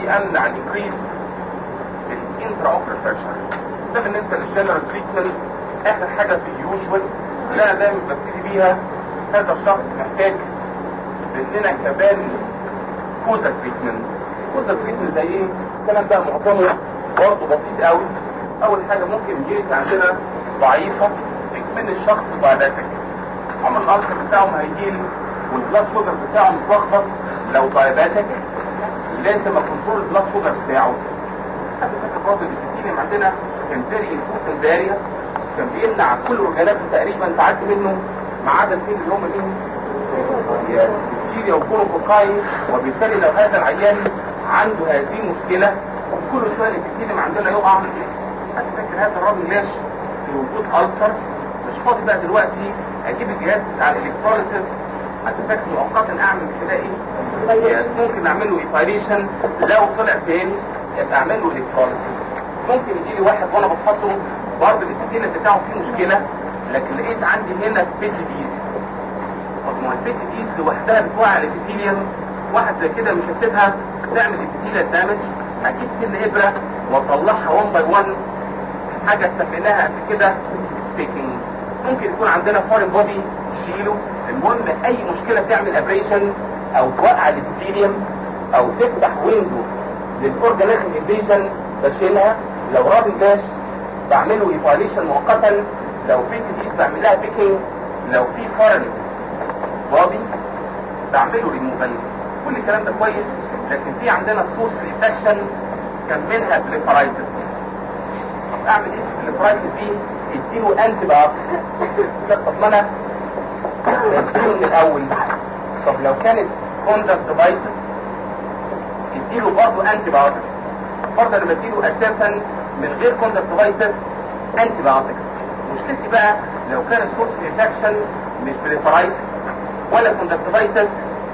يمنع الانكريز الانترا اوبر بريشر ده بالنسبه للجنرال تريتمنت اخر حاجه في اليوجوال اللي انا دايما ببتدي بيها هذا الشخص محتاج مننا كمان كوزا تريتمنت كوزا تريتمنت زي ايه؟ الكلام ده معظمه برضه بسيط قوي اول حاجه ممكن الجينيك عندنا ضعيفه من الشخص دايابيتك عمر الالسر بتاعه هيجيل والبلاد شوجر بتاعه متلخبط لو دايابيتك لازم اكنترول البلاد شوجر بتاعه حتى فاكر برضه الاسيتيليوم عندنا كان فيري انفوتن باريا كان بيمنع كل الاورجانات تقريبا تعدي منه ما عدا الاثنين اللي هم مين؟ البكتيريا والكولوكوكاي وبالتالي لو هذا العيان عنده هذه المشكله كل شويه الاسيتيليوم عندنا يقع حتى فاكر هذا الراجل لاش في وجود ألسر مش فاضي بقى دلوقتي اجيب الجهاز بتاع الالكتروليسيس حتى فاكر مؤقتا اعمل كده ايه ممكن اعمل له ايفايليشن لو طلع تاني يبقى اعمل له الكتروليسيس ممكن يجي لي واحد وانا بفحصه برضه الاسيتيليوم بتاعه فيه مشكله لكن لقيت عندي هنا بيتي ديز طب ما البيتي ديز لوحدها بتوقع الاسيتيليوم واحد زي كده مش هسيبها تعمل ابيثيليال دامج اكيد سن ابره واطلعها 1 باي 1 حاجه سميناها قبل كده بيكينج ممكن يكون عندنا فورين بودي تشيله المهم اي مشكله تعمل ابريشن او توقع الابيثيليوم او تفتح ويندو للاورجانيزم انفيجن بشيلها لو راجل داش بعمله ايفاليشن مؤقتا لو في تديس بعمل لها بيكينج لو في فورين بودي بعمله ريموفال كل الكلام ده كويس لكن في عندنا سورس انفكشن كان منها بليفرايتس طب اعمل ايه في البليفرايتس دي اديله انتي بايوتكس طب ما انا اديله من الاول طب لو كانت كونجكتيفايتس اديله برضه انتي بايوتكس برضه انا بديله اساسا من غير كونجكتيفايتس انتي بايوتكس مشكلتي بقى لو كان السورس انفكشن مش بليفرايتس ولا كونجكتيفايتس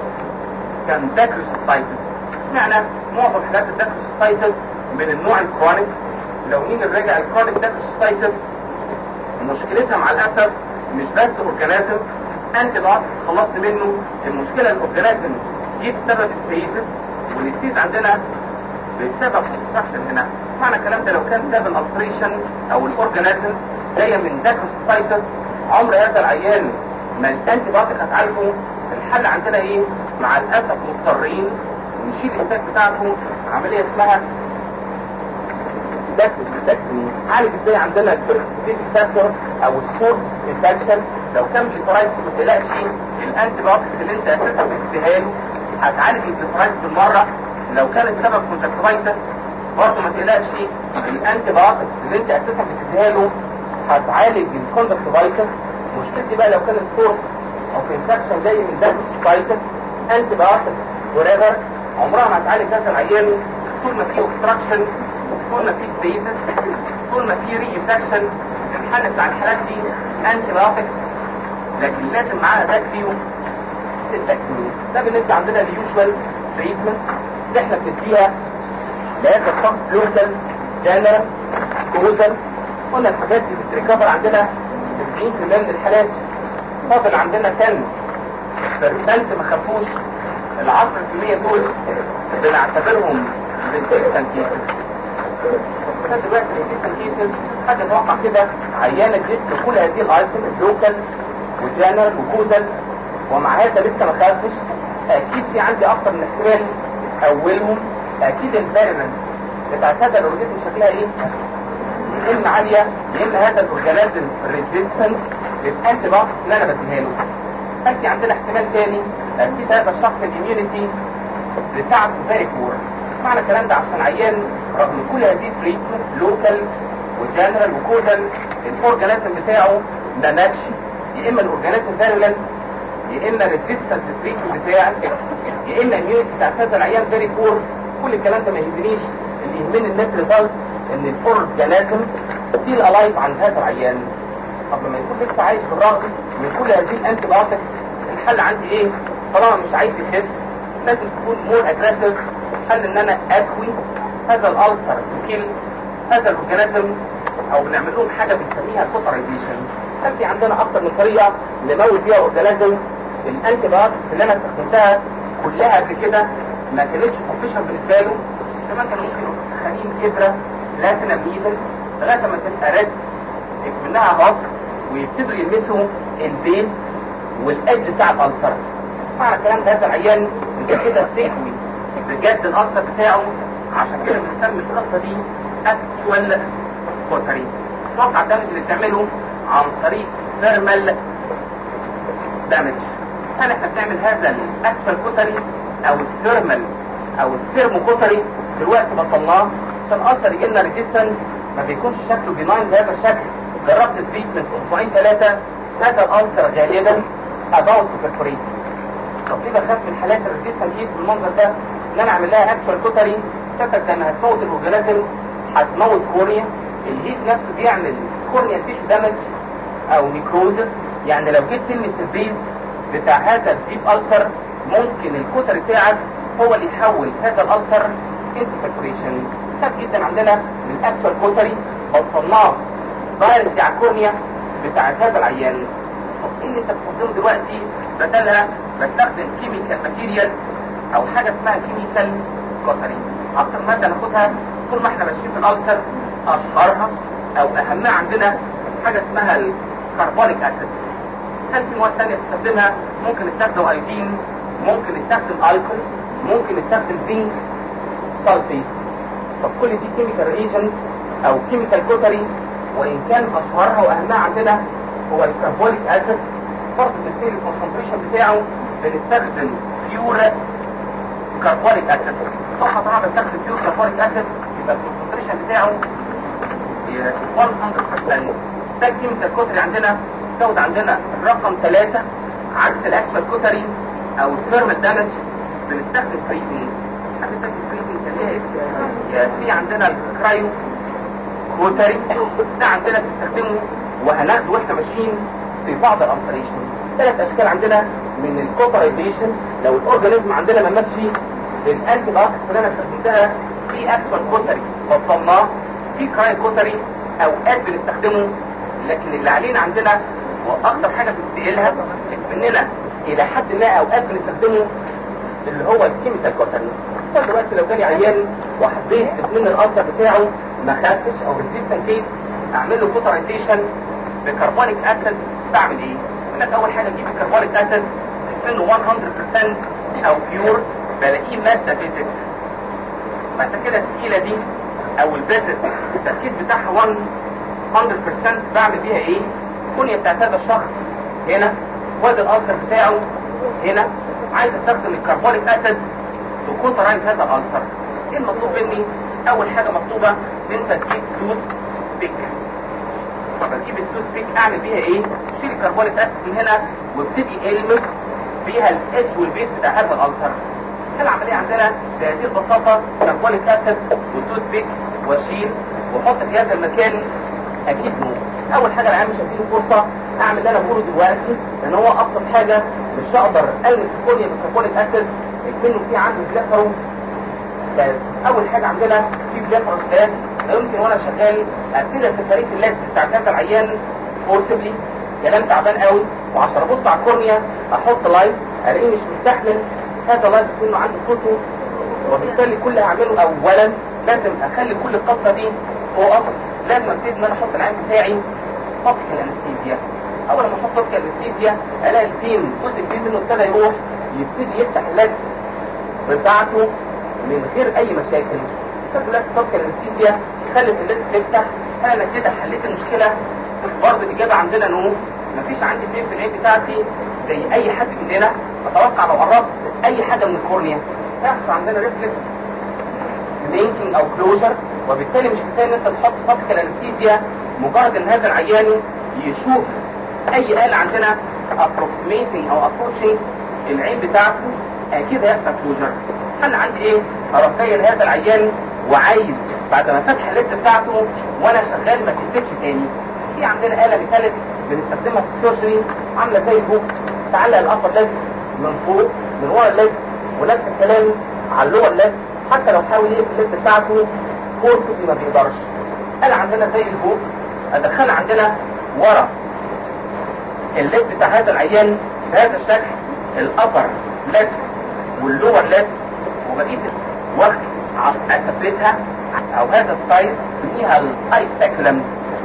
كان داكروسيتايتس اشمعنى معظم حالات الداكروسيتايتس من النوع الكرونيك لو مين الراجع الكرونيك داكروسيتايتس مشكلتها مع الاسف مش بس اورجانيزم انت بقى خلصت منه المشكله الاورجانيزم دي بسبب ستيسس والستيز عندنا بسبب كونستراكشن هنا معنى الكلام ده لو كان ده بالالتريشن او الاورجانيزم جايه من داكروسيتايتس عمر هذا العيان ما الانتي بايوتيك هتعالجه الحل عندنا ايه مع الاسف مضطرين نشيل الانتاج بتاعته عمليه اسمها داكروسيتاكتومي عالج ازاي عندنا البرسبكتيف فاكتور او السورس انفكشن لو كان بليفرايتس ما تقلقش الانتي بايوتكس اللي انت اساسا بتديها له هتعالج البليفرايتس بالمره لو كان السبب كونجكتيفايتس برضه ما تقلقش الانتي بايوتكس اللي انت اساسا بتديها له هتعالج الكونجكتيفايتس مشكلتي بقى لو كان السورس او انفكشن جاي من داكروسيتايتس انتي بايوتكس وريفر عمرها ما هتعالج هذا العيان طول ما في اوبستراكشن طول ما في ستيسس طول ما في ري انفكشن الحل بتاع الحالات دي انتي بايوتكس لكن لازم معاها داكريو سيستكتومي ده بالنسبه عندنا اليوجوال تريتمنت اللي احنا بنديها لهذا الشخص لوكال جنرال كوزال قلنا الحاجات دي بتريكفر عندنا 90% من الحالات فاضل عندنا كان برسنت ما خافوش ال 10% دول بنعتبرهم ريزيستنت كيسز لغايه دلوقتي ريزيستنت كيسز حاجه اتوقع كده عيانه جبت كل هذه الايتمز لوكال وجنرال وكوزال ومع هذا لسه ما خافش اكيد في عندي اكتر من احتمال اولهم اكيد الفيرمنت بتاعت هذا الاورجانيزم شكلها ايه؟ يا اما عاليه يا اما هذا الاورجانيزم ريزيستنت للانتي بايوتكس اللي انا بديها له اكيد عندنا احتمال تاني اكيد هذا الشخص الاميونيتي بتاعته فيري بور معنى الكلام ده عشان عيان رغم كل هذه التريتمنت لوكال وجنرال وكوزال الاورجانيزم بتاعه ما ماتش يا اما الاورجانيزم فيرولنت يا اما ريزيستنت التريتمنت بتاعك يا اما اميونيتي بتاعت هذا العيان فيري بور كل الكلام ده ما يهمنيش اللي يهمني النت ريزلت ان الاورجانيزم ستيل الايف عند هذا العيان طب لما يكون لسه عايش بالرغم من كل هذه الانتي بايوتكس الحل عندي ايه؟ طالما مش عايز يخف لازم تكون مور اجريسيف حل ان انا اكوي هذا الالسر كيل هذا الاورجانيزم او بنعمل لهم حاجه بنسميها سوبرايزيشن في عندنا اكتر من طريقه نموت بيها اورجانيزم الانتي بايوتكس اللي انا استخدمتها كلها قبل كده ما كانتش سفيشن بالنسبه له زمان كانوا ممكن يبقوا مسخنين ابره بلاتينم نيدل لغايه ما تبقى ريد منها هوك ويبتدوا يلمسوا البيز والادج بتاع الالسر معنى الكلام ده هذا العيان انت كده بتكوي بجد الالسر بتاعه عشان كده بنسمي القصه دي اكتوال كوتري توقع الدمج اللي بتعمله عن طريق ثيرمال دامج هل احنا بنعمل هذا الاكتوال كوتري او الثيرمال او الثيرمو كوتري دلوقتي بطلناه عشان اثر يجي لنا ريزيستنس ما بيكونش شكله بناين بهذا الشكل جربت التريتمنت اسبوعين ثلاثه هذا الالسر غالبا اباوت تو طب كده خاف من حالات الريزيستنس كيس بالمنظر ده ان انا اعمل لها اكتوال كوتري شكك زي ما هتموت الاورجانيزم هتموت كورنيا الهيت نفسه بيعمل كورنيا تيشو دامج او نيكروزس يعني لو جيت تلمس البيز بتاع هذا الديب السر ممكن الكوتر بتاعك هو اللي يحول هذا الالسر انتو ساتوريشن خاف جدا عندنا من الاكتوال كوتري بطلناه دايركت على الكورنيا بتاع هذا العيان طب ايه اللي انت بتستخدمه دلوقتي بدلها بستخدم كيميكال ماتيريال او حاجه اسمها كيميكال كوتري اكتر ماده ناخدها طول ما احنا ماشيين في الالسر اشهرها او اهمها عندنا حاجه اسمها الكربونيك اسيد هل في مواد ثانيه تستخدمها ممكن نستخدم ايودين ممكن نستخدم الكول ممكن نستخدم زنك سلفيت طب كل دي كيميكال ريجنت او كيميكال كوتري وان كان اشهرها واهمها عندنا هو الكربونيك اسيد برضه تسير الكونسنتريشن بتاعه بنستخدم بيور كربونيك اسيد طبعا طبعا بستخدم بيور كربونيك اسيد يبقى الكونسنتريشن بتاعه 100% ده الكيميكال كوتري عندنا تاخد عندنا الرقم 3 عكس الاكشوال كوتري او الثيرمال دامج بنستخدم فريزنج هتستخدم فريزنج كان ليها اسم في عندنا الكرايو كوتري ده عندنا بنستخدمه وهناخده واحنا ماشيين في بعض الانسريشن ثلاث اشكال عندنا من الكوبرايزيشن لو الاورجانيزم عندنا ما ماتش الانتي باكس اللي انا استخدمتها في اكشوال كوتري بطلناه في كراي كوتري اوقات بنستخدمه لكن اللي علينا عندنا واكتر حاجه بتستقلها مننا الى حد ما اوقات بنستخدمه اللي هو الكيميكال كوتري دلوقتي لو جالي عيان وحبيت من الالسر بتاعه ما خافش او ريزيستنت كيس اعمل له كوترايزيشن بكربونيك اسيد بعمل ايه؟ يقول لك اول حاجه اجيب الكربونيك اسيد منه 100% او بيور بلاقيه ماده بيزك بعد كده الثقيله دي او البيزك التركيز بتاعها 100% بعمل بيها ايه؟ الكونيا بتاعت هذا الشخص هنا وادي الالسر بتاعه هنا عايز استخدم الكربونيك اسيد تكوترايز هذا الالسر ايه المطلوب مني؟ اول حاجه مطلوبه ان انت تجيب توث بيك طب اجيب التوث بيك اعمل بيها ايه؟ شيل الكربونيك اسيد من هنا وابتدي المس بيها الادج والبيس بتاع هذا الالسر العمليه عندنا بهذه البساطه كربونيك اسيد والتوث بيك واشيل واحط في هذا المكان اجيب نور اول حاجه العيال مش هديله فرصه اعمل اللي انا بقوله دلوقتي لان هو ابسط حاجه مش هقدر المس الكونيا بالكربونيك اسيد منه في عندي بلافرو جاز اول حاجه عندنا في بلافرو جاز لا يمكن وانا شغال ابتدي سفريه اللات بتاع هذا العيان فورسبلي كلام تعبان قوي وعشان ابص على الكورنيا احط لايت الاقيه مش مستحمل هذا لايت منه عندي فوتو وبالتالي كل اللي هعمله اولا لازم اخلي كل القصه دي فوق لازم ابتدي ان انا احط العين بتاعي طبق الانستيزيا اول ما احط طبق الانستيزيا الاقي الفين جزء كبير منه ابتدى يروح يبتدي يفتح اللات بتاعته من غير اي مشاكل شكل لك طبق الانستيزيا خلت اللات تفتح انا كده حليت المشكله برضه الاجابه عندنا نو مفيش عندي فين في العين بتاعتي زي اي حد مننا اتوقع لو قربت اي حاجه من الكورنيا هيحصل عندنا ريفلكس لينكينج او كلوجر وبالتالي مش كفايه ان انت تحط طبق الانستيزيا مجرد ان هذا العيان يشوف اي آلة عندنا approximating او approaching العين بتاعته اكيد هيحصل كلوجر انا عندي ايه اروح جاي لهذا العيان وعايز بعد ما فتح الليد بتاعته وانا شغال ما تفتش تاني في عندنا آلة مثالت بنستخدمها في السيرجري عامله زي البوك تعلق الابر ليد من فوق من ورا الليد ونفس الكلام على اللور ليد حتى لو حاول يقفل الليد بتاعته فورسبلي ما بيقدرش آلة عندنا زي البوك ادخلها عندنا ورا الليد بتاع هذا العيان بهذا الشكل الابر ليد واللور ليد وبقيت واخد اثبتها او هذا السايز نسميها الاي سبيكولم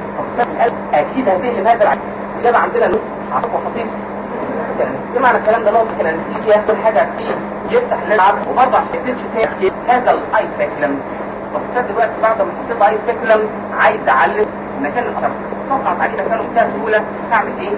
اكيد هتقلب هذا العدد الاجابه عندنا نقطه عرفوا خطير ايه معنى الكلام ده نقطه كلامسيه كل حاجه فيه يفتح للعب وبرضه عشان تمشي تحكي هذا الاي سبيكولم طب دلوقتي بعد ما حطيت اي سبيكولم عايز اعلم مكان الخرم طبعا عليه مكانه بمنتهى السهوله هعمل ايه؟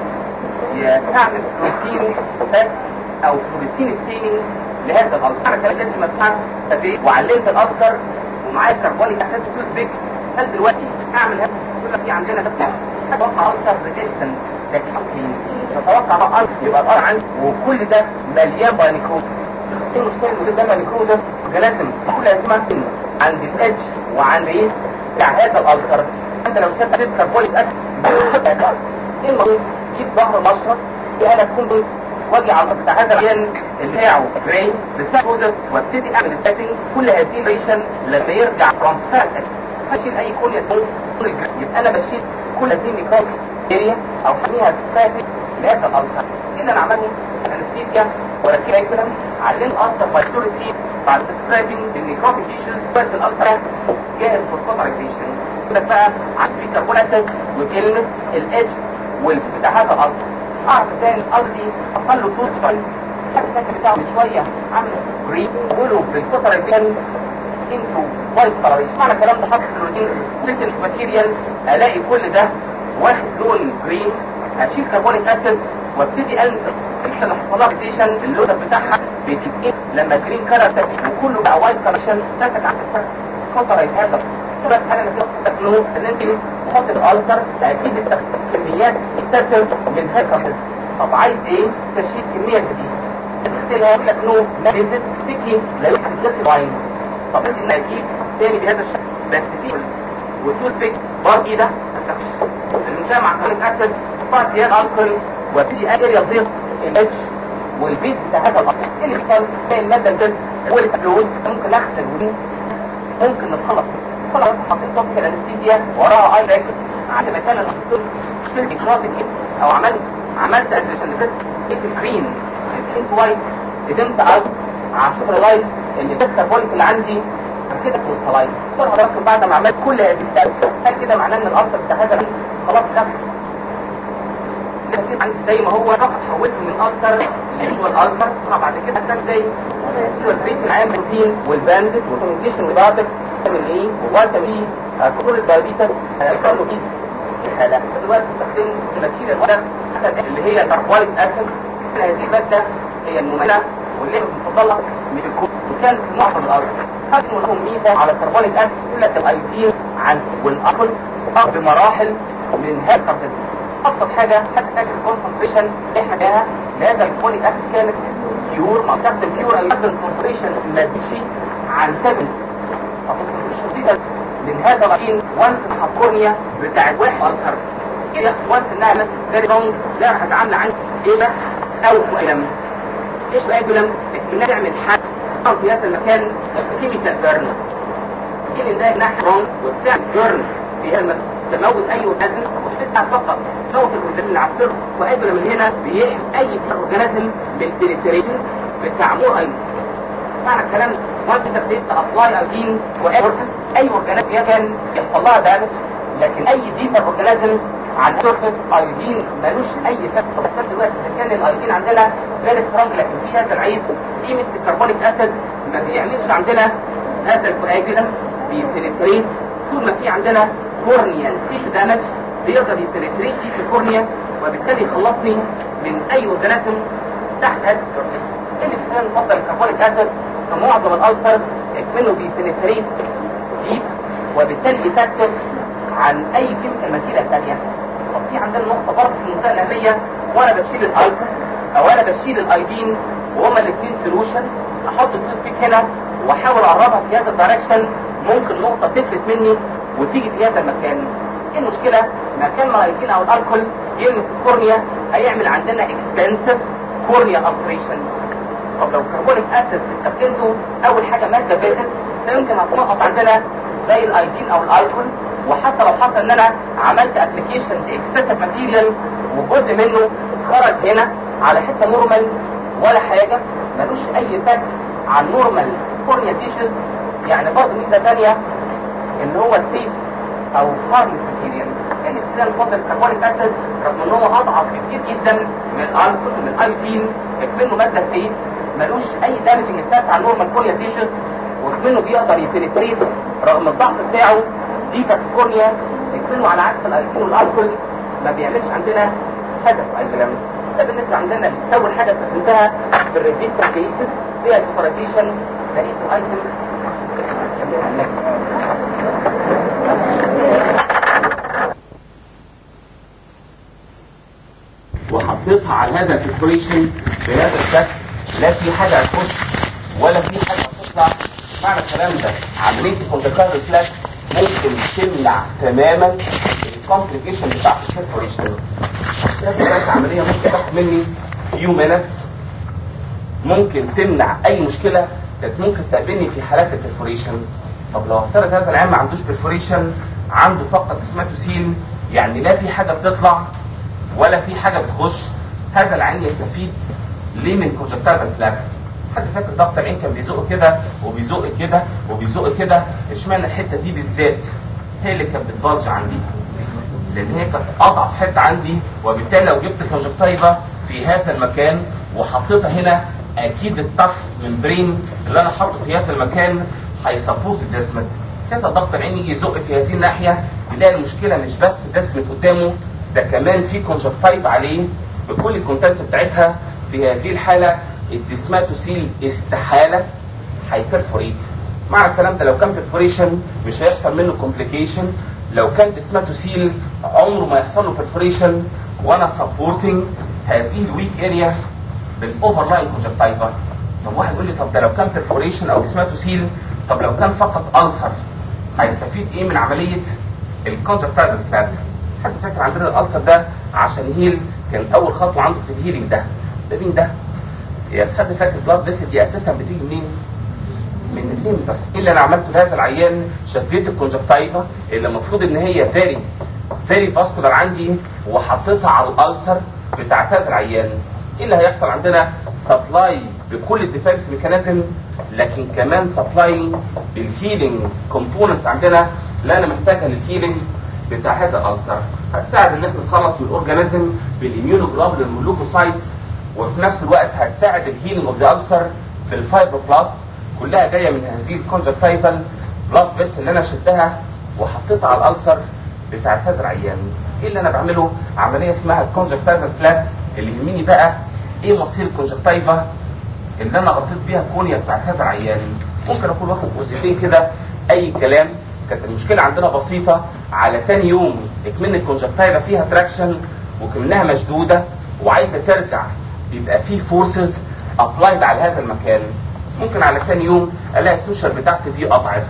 يستعمل فلوسين بس او فلوسين ستيننج لهذا الالسر انا كان لازم ادفع وعلمت الالسر ومعايا كربونيك اسيد توث بيك هل دلوقتي اعمل هذا يقول لك في عندنا اتوقع السر ريزيستنت لكن تتوقع بقى يبقى الار عندي وكل ده مليان باينيكروز ايه المشكله ان ده باينيكروزس لازم كل اسمها عند الادج وعند ايه بتاع هذا الالسر انت لو سبت كربونيك اسيد ايه الموضوع جيب ظهر مشرط في انا تكون واجي على بتاع هذا العيان بتاعه جراي بسبوزس وابتدي اعمل السيتنج كل هذه الريشن لما يرجع ترانسفيرنت هشيل اي كل يكون يبقى انا بشيل كل هذه النيكروز اريا او حميها ستاتيك لهذا الالسر ايه اللي انا عمله انستيزيا وركب ايكولم علم الالسر بايستوريسي بعد سكرابنج النيكروتيك تيشوز بس الالسر جاهز في الكوترايزيشن كده بقى عند في كربون اسيد وكلمه الاتش والبتاع هذا الالسر اعرف تاني قصدي اصل له طول شويه الشكل بتاعه من شويه عامل جرين ولو بالكوترايزيشن انتو وايت كلريشن معنى الكلام ده حاطط في الروتين سيكل ماتيريال الاقي كل ده واخد لون جرين هشيل كربونيك اسيد وابتدي الف الحته اللي حصلها ستيشن اللون بتاعها بتتقل لما جرين كلر وكله بقى وايت كلريشن ساكت عن كوترايز هذا بس انا كده تكنو ان انت تحط الالتر اكيد استخدم كميات اكتسب من هذا طب عايز ايه تشيل كميه جديده تغسلها يقول لك نو نزلت تكي لا يمكن تغسل عين طب انت اكيد تاني بهذا الشكل بس في والتوث بيك برضه ده المنتهى مع كاربونيك اسيد بعد هي الكل وابتدي اجري اضيف الاتش والبيز بتاع هذا الامر ايه اللي بيحصل تلاقي الماده بتنزل والفلويد ممكن اغسل ودي ممكن نتخلص خلاص حطيت توبك الانستيزيا وراها اي راكت عند مكان الدكتور شلت شاطئ او عملت عملت ادريشن لفت جرين البينك وايت قدمت اوت عشان لايت اللي بس كربونيك اللي عندي كده كوستالايت طبعا ركب بعد ما عملت كل هذه الستات هل كده معناه ان الالتر بتاع هذا خلاص كده عندي زي ما هو رحت حولته من الالتر لفيجوال الالتر طبعا بعد كده كان زي التريت العام روتين والباندت والكوميونيكيشن وبعدك فيتامين ايه وفيتامين اي كل الدايبيتس هيحصل له ايه الحالة دلوقتي استخدمت الماتيريال واحدة اللي هي كربونيك اسيد هذه المادة هي المملة واللي هي المفضلة من الكون وكان في معظم الارض خدوا لهم ميزة على الكربونيك اسيد يقول لك الايدين عن والاقل بمراحل من هذا الكربونيك ابسط حاجة حتى فاكر الكونسنتريشن اللي احنا جاها لهذا الكربونيك اسيد كانت بيور ما استخدم بيور او يستخدم كونسنتريشن ما تمشي عن 7 من هذا الرقيم وانس الحقورنيا بتاعت واحد ألسر إذا وانس إنها فيري لونج لا راح هتعامل عن إيه أو كويلم إيش بقى كويلم؟ إنها تعمل حد في هذا المكان كيميكال بيرن كيميكال ده إنها رونج وبتعمل بيرن في هذا تموت أي أورجانيزم مش بتاع فقط موت الأورجانيزم اللي على السر وأجل من هنا بيحمي أي أورجانيزم بالبريتريشن بتاع مور أيضا معنى الكلام وانس انت ابتديت ابلاي الجين واورفس اي اورجانيزم كان يحصل لها دامج لكن اي ديفر اورجانيزم على السيرفس ايودين ملوش اي فايده بس دلوقتي اذا كان الايودين عندنا فيري سترونج لكن في هذا العيب قيمه الكربونيك اسيد ما بيعملش عندنا هذا الكواجولم بيبنتريت طول ما في عندنا كورنيال تيشو دامج بيقدر يبنتريت في الكورنيا وبالتالي يخلصني من اي اورجانيزم تحت هذا السيرفس اللي كان نفضل الكربونيك اسيد في معظم الالفرز منه بيبنتريت ديب وبالتالي يتكتف عن اي كيميكال ماتيريال ثانيه طب في عندنا نقطه برضه في المنطقه الاهليه وانا بشيل الالفا او انا بشيل الايدين وهما الاثنين سولوشن احط التوث بيك هنا واحاول اقربها في هذا الدايركشن ممكن نقطه تفلت مني وتيجي في هذا المكان ايه المشكله مكان ما الايدين او الالكول يلمس الكورنيا هيعمل عندنا اكسبنسيف كورنيا السريشن طب لو كربونيك اسيد استخدمته اول حاجه ماده بيزل فيمكن هتنقط عندنا زي الايدين او الالكول وحتى لو حصل ان انا عملت ابلكيشن لاكسسيف ماتيريال وجزء منه خرج هنا على حته نورمال ولا حاجه ملوش اي فاكت عن نورمال كورنيا تيشز يعني برضه ميزه ثانيه ان هو سيف او هارملس ماتيريال ان الانسان فضل كربونيك اسيد رغم ان هو اضعف كتير جدا من الالكول من الايودين منه ماده سيف ملوش اي دامجنج افكت على النورمال كوريا تيشوز وكمنه بيقدر يبنتريت رغم الضغط بتاعه دي كورنيا منه على عكس الايودين والالكول ما بيعملش عندنا هدف الكلام ده بالنسبه عندنا اول حاجه استخدمتها في الريزيستنس كيسز فيها سيبريشن لقيت الايتم وحطيتها على هذا البريبريشن بهذا الشكل لا في حاجه هتخش ولا في حاجه هتطلع معنى الكلام ده عمليه الكونتاكتر فلاش ممكن تمنع تماما الكومبليكيشن بتاعت البريبريشن كانت عمليه ممكن تاخد مني فيو مينتس ممكن تمنع اي مشكله كانت ممكن تقابلني في حالات البرفوريشن طب لو افترض هذا العيان ما عندوش برفوريشن عنده فقط اسماتوسيل يعني لا في حاجه بتطلع ولا في حاجه بتخش هذا العين يستفيد ليه من كونجكتيفال فلاج حد فاكر ضغط العين كان بيزق كده وبيزق كده وبيزق كده اشمعنى الحته دي بالذات هي اللي كانت بتبلج عندي لان هي كانت اضعف حته عندي وبالتالي لو جبت كونجكتيفا في هذا المكان وحطيتها هنا اكيد الطف ممبرين اللي انا حاطه في هذا المكان هيسبورت الدسمت ساعتها ضغط العين يجي يزق في هذه الناحيه يلاقي المشكله مش بس دسمت قدامه ده كمان في كونجكتيف عليه بكل الكونتنت بتاعتها في هذه الحاله الدسماتوسيل استحاله هيبرفوريت معنى الكلام ده لو كان برفوريشن مش هيحصل منه كومبليكيشن لو كان دسماتوسيل عمره ما يحصل له برفوريشن وانا سبورتنج هذه الويك اريا بالاوفر لاين كونجكتيفا طب واحد يقول لي طب ده لو كان برفوريشن او دسماتوسيل طب لو كان فقط ألسر هيستفيد ايه من عمليه الكونجكتيفال فلات حد فاكر عندنا الألسر ده عشان هيل كان اول خطوه عنده في الهيلينج ده ده مين ده؟ يا حد فاكر بلاد فيسل دي اساسا بتيجي منين؟ من الليم بس ايه اللي انا عملته لهذا العيان شديت الكونجكتيفا اللي المفروض ان هي فيري فيري فاسكولار عندي وحطيتها على الالسر بتاعت هذا العيان ايه اللي هيحصل عندنا سبلاي بكل الديفنس ميكانيزم لكن كمان سبلاي بالهيلينج كومبوننتس عندنا اللي انا محتاجها للهيلينج بتاع هذا الالسر هتساعد ان احنا نتخلص من الاورجانيزم بالاميونوجلوبولين واللوكوسايتس وفي نفس الوقت هتساعد الهيلينج اوف ذا السر في الفايبروبلاست كلها جايه من هذه الكونجكتيفال بلاد فيس اللي انا شدها وحطيتها على الالسر بتاعت هذا العيان ايه اللي انا بعمله عمليه اسمها الكونجكتيفال فلات اللي يهمني بقى ايه مصير الكونجكتيفا اللي انا غطيت بيها الكونيا بتاعت هذا العيان ممكن اكون واخد جزئتين كده اي كلام كانت المشكله عندنا بسيطه على تاني يوم اكمن الكونجكتيفا فيها تراكشن وكمنها مشدوده وعايزه ترجع بيبقى في فورسز ابلايد على هذا المكان ممكن على تاني يوم الاقي السوشر بتاعتي دي قطعت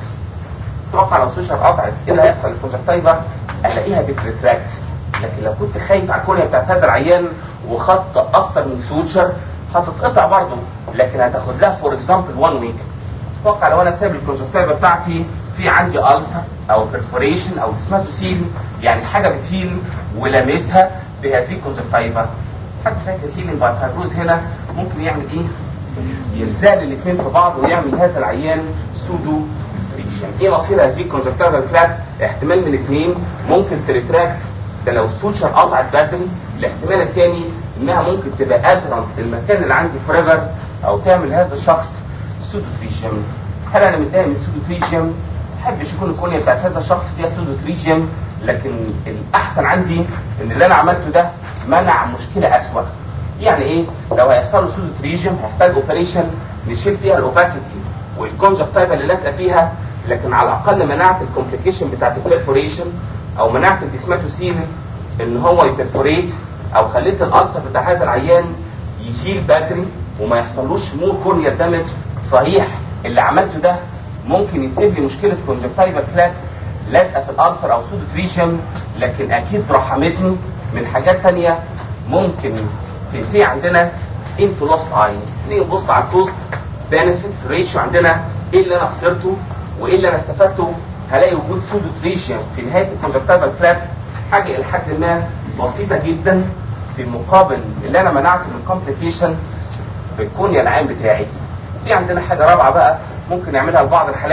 اتوقع لو السوشر قطعت ايه اللي هيحصل للكونجكتيفا الاقيها بتريتراكت لكن لو كنت خايف على الكونيا بتاعت هذا العيان وخدت اكتر من سوتشر هتتقطع برضه لكن هتاخد لها فور اكزامبل 1 ويك اتوقع لو انا سايب الكونجكتيفا بتاعتي في عندي ألسر او برفوريشن او ديسماتوسيل يعني حاجه بتهيل ولامسها بهذه الكونجكتيفا حد فاكر هيلينج باي فايبروز هنا ممكن يعمل ايه؟ يلزق الاثنين في بعض ويعمل هذا العيان سودو ريشن ايه مصير هذه الكونجكتيفال فلات احتمال من اثنين ممكن تريتراكت ده لو السوتشر قطعت بدري الاحتمال الثاني انها ممكن تبقى ادرنت في المكان اللي عندي فوريفر او تعمل هذا الشخص سودوتريشيم هل انا متضايق من السودوتريشيم ما بحبش يكون الكونيا بتاعت هذا الشخص فيها سودوتريشيم لكن الاحسن عندي ان اللي انا عملته ده منع مشكله اسوأ يعني ايه لو هيحصل له سودوتريشيم هيحتاج اوبريشن نشيل فيها الاوباسيتي والكونجكتيفا اللي لازقه فيها لكن على الاقل منعت الكومبليكيشن بتاعت البرفوريشن او منعت الديسماتوسيل ان هو يبرفوريت او خليت الالسر بتاع هذا العيان يهيل بدري وما يحصلوش مور كورنيا دامج صحيح اللي عملته ده ممكن يسيب لي مشكله كونجكتيفا فلات لازقه في الالسر او سودوتريشن لكن اكيد رحمتني من حاجات تانية ممكن تنتهي عندنا انتو لوست اي نيجي نبص على الكوست بنفيت ريشيو عندنا ايه اللي انا خسرته وايه اللي انا استفدته هلاقي وجود سودوتريشن في نهايه الكونجكتيفال فلات حاجه الى حد ما بسيطه جدا في مقابل اللي انا منعته من الكومبليكيشن في الكونيا العام بتاعي في عندنا حاجه رابعه بقى ممكن نعملها لبعض الحالات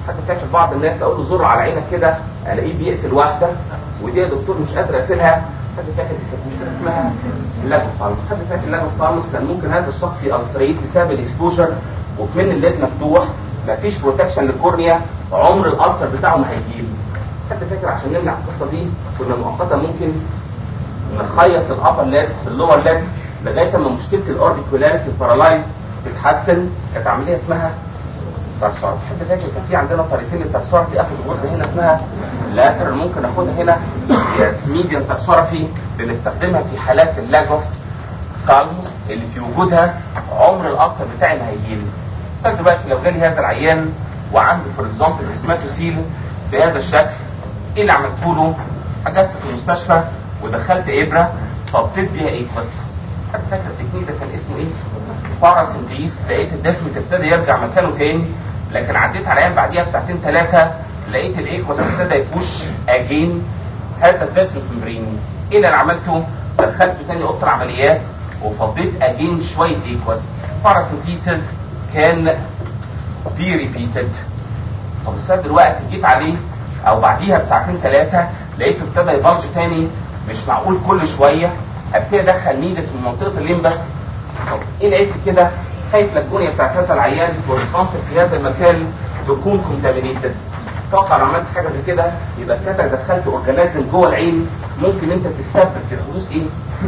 حتى فاكر بعض الناس اقول له زر على عينك كده الاقيه بيقفل واحده ودي يا دكتور مش قادر اقفلها حد فاكر دي كانت مشكله اسمها لاجوفالموس حد فاكر لاجوفالموس كان ممكن هذا الشخص يألسريت بسبب الاكسبوجر وكمان الليد مفتوح مفيش بروتكشن للكورنيا عمر الالسر بتاعه ما هيجيب حد فاكر عشان نمنع القصه دي كنا مؤقتا ممكن نخيط الابر ليد في اللور ليد لغايه ما مشكله الاوربيكولاريس البارالايز تتحسن كانت عمليه اسمها ترسورة حد فاكر كان في عندنا طريقتين للترسورة في اخد الجزء هنا اسمها لاتر ممكن اخدها هنا هي ميديان ترسورفي بنستخدمها في حالات اللاجوف كالموس اللي في وجودها عمر الألسر بتاعي ما هيجيلي مثلا دلوقتي لو جالي هذا العيان وعنده فور اكزامبل اسماتوسيل بهذا الشكل ايه اللي عملته له؟ حجزت في المستشفى ودخلت ابره فبطيت بيها ايه بس حد فاكر التكنيك ده كان اسمه ايه؟ باراسنتيز لقيت الدسم ابتدى يرجع مكانه تاني لكن عديت على العيان بعديها بساعتين ثلاثه لقيت الايكوس ابتدى يبوش اجين هذا الدسم في بريني ايه اللي انا عملته؟ دخلته تاني اوضه العمليات وفضيت اجين شويه ايكوس باراسنتيسز كان بي ريبيتد طب السؤال دلوقتي جيت عليه او بعديها بساعتين ثلاثه لقيته ابتدى يبلج تاني مش معقول كل شويه ابتدي ادخل نيدت من منطقه الليمبس طب ايه لقيت كده خايف الجونيا بتاعت هذا العيان فور في هذا المكان تكون كونتامينيتد اتوقع لو عملت حاجه زي كده يبقى ساعتها دخلت اورجانيزم جوه العين ممكن انت تسبب في حدوث ايه؟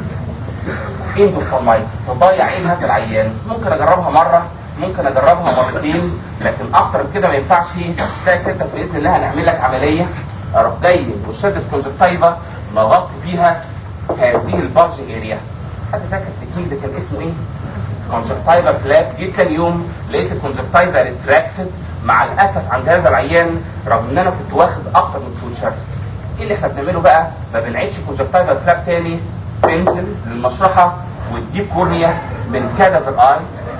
اندوفورمايتس تضيع عين هذا العيان ممكن اجربها مره ممكن اجربها مرتين لكن اكتر من كده ما ينفعش تلاقي ستة باذن الله هنعمل لك عمليه اروح جاي وشدة كونجكتيفا نغطي فيها هذه البلج اريا حد فاكر التكنيك ده كان اسمه ايه؟ كونجكتيفا فلاب جيت تاني يوم لقيت الكونجكتيفا ريتراكتد مع الاسف عند هذا العيان رغم ان انا كنت واخد اكتر من فوتشر ايه اللي احنا بنعمله بقى؟ ما بنعيدش كونجكتيفا فلاب تاني بنزل للمشرحه وتجيب كورنيا من كادافر اي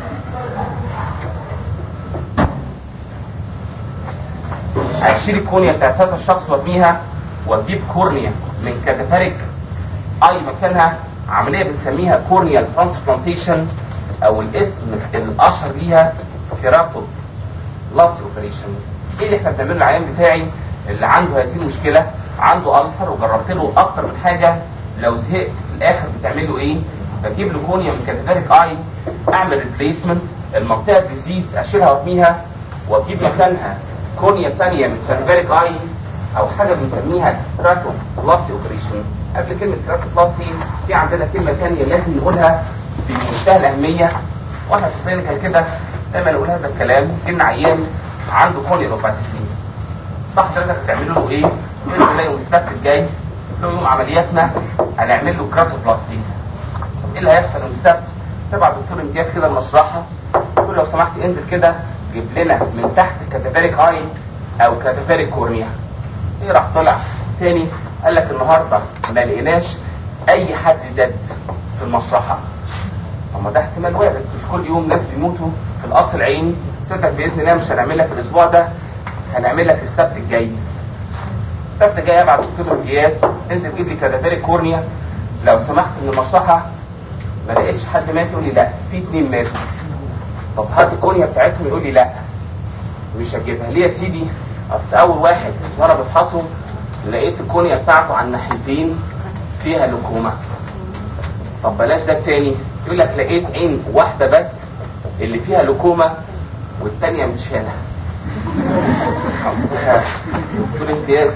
هشيل الكورنيا بتاعت هذا الشخص وارميها واجيب كورنيا من كاتافاريك اي مكانها عمليه بنسميها كورنيا ترانسبلانتيشن او الاسم الاشهر ليها كيراتو لاست اوبريشن ايه اللي احنا بنعمله العيان بتاعي اللي عنده هذه المشكله عنده ألسر وجربت له اكتر من حاجه لو زهقت في الاخر بتعمل له ايه؟ بجيب له كونيا من كاتافاريك اي اعمل ريبليسمنت المنطقه الديزيز اشيلها وارميها واجيب مكانها كونيا ثانيه من كاتافاريك اي او حاجه بنسميها كراتو بلاستي اوبريشن قبل كلمه كراتو بلاستي في عندنا كلمه ثانيه لازم نقولها في منتهى الاهميه واحنا في كلينيكال كده دايما نقول هذا الكلام ان عيان عنده كونيا اوباسيتي صح حضرتك هتعملوا له ايه؟ باذن الله يوم السبت الجاي له يوم عملياتنا هنعمل له كراتو بلاستي ايه اللي هيحصل يوم السبت؟ تبع دكتور امتياز كده المشرحه تقول لو سمحت انزل كده جيب لنا من تحت كاتافيريك اي او كاتافيريك كورنيا ايه راح طلع تاني قال لك النهارده ما لقيناش اي حد دد في المشرحه اما ده احتمال وارد مش كل يوم ناس بيموتوا في القصر العيني صدق باذن الله مش هنعمل لك الاسبوع ده هنعمل لك السبت الجاي السبت الجاي ابعت دكتور امتياز انزل جيب لي كاتافيريك كورنيا لو سمحت من المشرحه ما لقيتش حد مات يقول لي لا في اتنين ماتوا طب هات الكورنيا بتاعتهم يقول لي لا مش هجيبها ليه يا سيدي اصل اول واحد وانا بفحصه لقيت الكورنيا بتاعته على الناحيتين فيها لكومه طب بلاش ده التاني يقول لك لقيت عين واحده بس اللي فيها لكومه والتانيه متشالها دكتور امتياز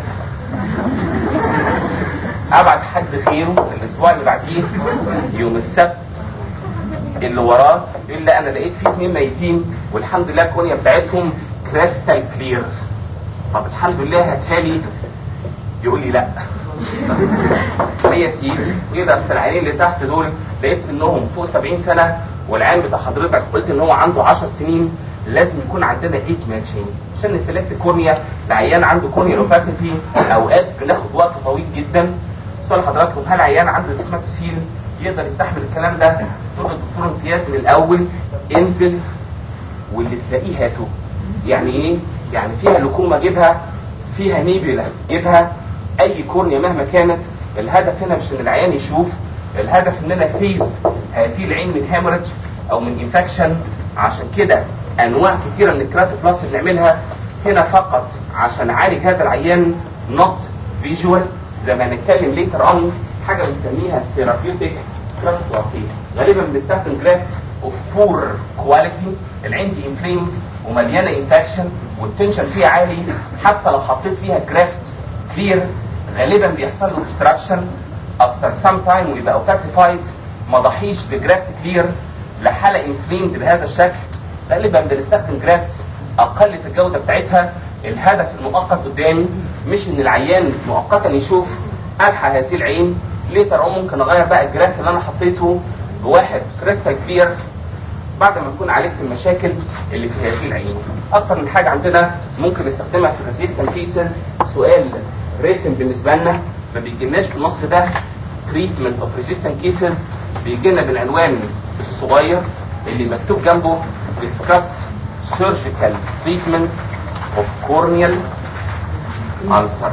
ابعت حد غيره الاسبوع اللي بعديه يوم السبت اللي وراه يقول لا انا لقيت فيه اتنين ميتين والحمد لله الكونيا بتاعتهم كريستال كلير طب الحمد لله هاتها لي يقول لي لا هي سيدي ايه ده اصل العينين اللي تحت دول لقيت سنهم فوق 70 سنه والعين بتاع حضرتك قلت ان هو عنده 10 سنين لازم يكون عندنا ايت ماتشنج عشان نسلكت كورنيا لعيان عنده كورنيا لوباسيتي اوقات بناخد وقت طويل جدا سؤال حضراتكم هل عيان عنده ديسماتوسيل يقدر يستحمل الكلام ده تقول الدكتور امتياز من الاول انزل واللي تلاقيه هاته يعني ايه يعني فيها لكومه جيبها فيها نيبيولا جيبها اي كورنيا مهما كانت الهدف هنا مش ان العيان يشوف الهدف ان انا سيف هذه العين من هامورج او من انفكشن عشان كده انواع كتيره من الكراتوبلاست بنعملها هنا فقط عشان اعالج هذا العيان نوت فيجوال زي ما هنتكلم ليتر اون حاجه بنسميها ثيرابيوتيك كرافت غالبا بنستخدم جرافت اوف بور كواليتي العين دي انفليمد ومليانه انفكشن والتنشن فيها عالي حتى لو حطيت فيها جرافت كلير غالبا بيحصل له ديستراكشن افتر سام تايم ويبقى اوباسيفايد ما ضحيش بجرافت كلير لحاله انفليمد بهذا الشكل غالبا بنستخدم جرافت اقل في الجوده بتاعتها الهدف المؤقت قدامي مش ان العيان مؤقتا يشوف الحى هذه العين ليتر اون ممكن اغير بقى الجرافت اللي انا حطيته بواحد كريستال كلير بعد ما اكون عالجت المشاكل اللي في هذه العين اكتر من حاجه عندنا ممكن نستخدمها في الريزيستنت كيسز سؤال ريتم بالنسبه لنا ما بيجيلناش في النص ده تريتمنت اوف ريزيستنت كيسز بيجي لنا بالعنوان الصغير اللي مكتوب جنبه discuss surgical treatment of corneal ulcer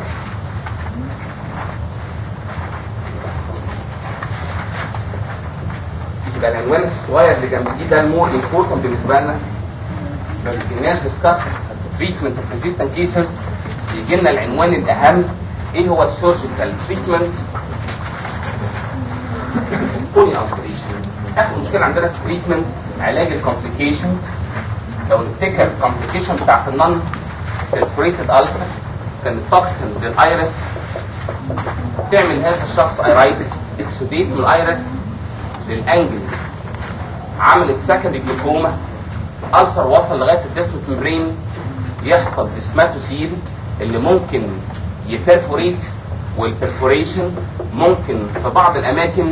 يبقى العنوان الصغير اللي جنب دي ده المور امبورتنت بالنسبه لنا لما بيجينا ديسكاس تريتمنت اوف ريزيستنت كيسز بيجي لنا العنوان الاهم ايه هو السيرجيكال تريتمنت كوني ulceration اخر مشكله عندنا في التريتمنت علاج الكومبليكيشنز لو نفتكر الكومبليكيشن بتاعت النون perforated ulcer كان التوكسين للايرس تعمل هذا الشخص ايرايتس اكسوديت من الايرس للانجل عملت سكندري جلوكوما ألسر وصل لغايه الديسموت ممبرين يحصل ديسماتوسيل اللي ممكن يبرفوريت والبرفوريشن ممكن في بعض الاماكن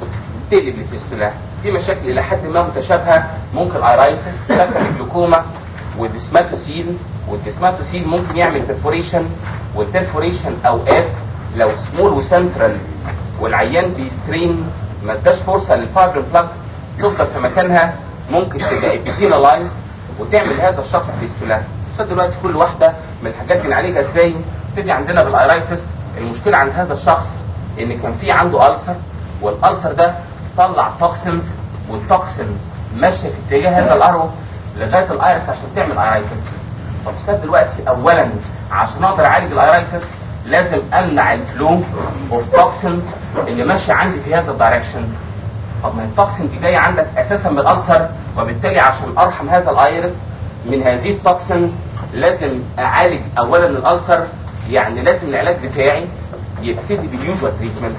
تقلب لفيستولا دي مشاكل الى حد ما متشابهه ممكن ايرايتس سكندري جلوكوما والديسماتوسيل والديسماتوسيل ممكن يعمل برفوريشن والبرفوريشن اوقات لو سمول وسنترال والعيان بيسترين ما اداش فرصه للفايبر بلاك تفضل في مكانها ممكن تبقى ابيثيلالايزد وتعمل هذا الشخص فيستولا بس دلوقتي كل واحده من الحاجات دي نعالجها ازاي تبتدي عندنا بالايرايتس المشكله عند هذا الشخص ان كان في عنده ألسر والألسر ده طلع توكسينز والتوكسين ماشيه في اتجاه هذا الارو لغايه الايرس عشان تعمل ايرايتس طب استاذ دلوقتي اولا عشان اقدر اعالج الايرايتس لازم امنع الفلو اوف توكسينز اللي ماشيه عندي في هذا الدايركشن طب ما التوكسين دي جايه عندك اساسا من الالسر وبالتالي عشان ارحم هذا الايرس من هذه التوكسينز لازم اعالج اولا الالسر يعني لازم العلاج بتاعي يبتدي باليوجوال تريتمنت